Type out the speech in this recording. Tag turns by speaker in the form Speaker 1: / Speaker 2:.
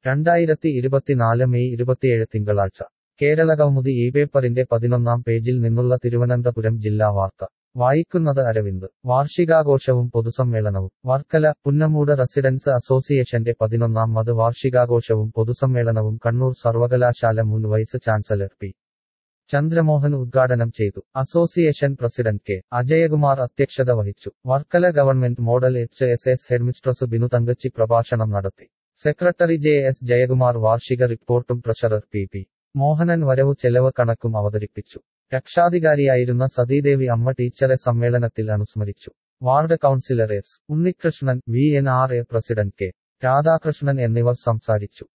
Speaker 1: രണ്ടായിരത്തി ഇരുപത്തിനാല് മെയ് ഇരുപത്തിയേഴ് തിങ്കളാഴ്ച കേരള കൗമുദി ഈ പേപ്പറിന്റെ പതിനൊന്നാം പേജിൽ നിന്നുള്ള തിരുവനന്തപുരം ജില്ലാ വാർത്ത വായിക്കുന്നത് അരവിന്ദ് വാർഷികാഘോഷവും പൊതുസമ്മേളനവും വർക്കല പുന്നമൂട് റെസിഡൻസ് അസോസിയേഷന്റെ പതിനൊന്നാം മത് വാർഷികാഘോഷവും പൊതുസമ്മേളനവും കണ്ണൂർ സർവകലാശാല മുൻ വൈസ് ചാൻസലർ പി ചന്ദ്രമോഹൻ ഉദ്ഘാടനം ചെയ്തു അസോസിയേഷൻ പ്രസിഡന്റ് കെ അജയകുമാർ അധ്യക്ഷത വഹിച്ചു Varkala government model H S S headmistress Binu Thankachi പ്രഭാഷണം നടത്തി സെക്രട്ടറി ജെ എസ് ജയകുമാർ വാർഷിക റിപ്പോർട്ടും ട്രഷറർ പി പി മോഹനൻ വരവു ചെലവ് കണക്കും അവതരിപ്പിച്ചു രക്ഷാധികാരിയായിരുന്ന സതീദേവി അമ്മ ടീച്ചറെ സമ്മേളനത്തിൽ അനുസ്മരിച്ചു ward councillor S Unnikrishnan V N R A president K Radhakrishnan എന്നിവർ സംസാരിച്ചു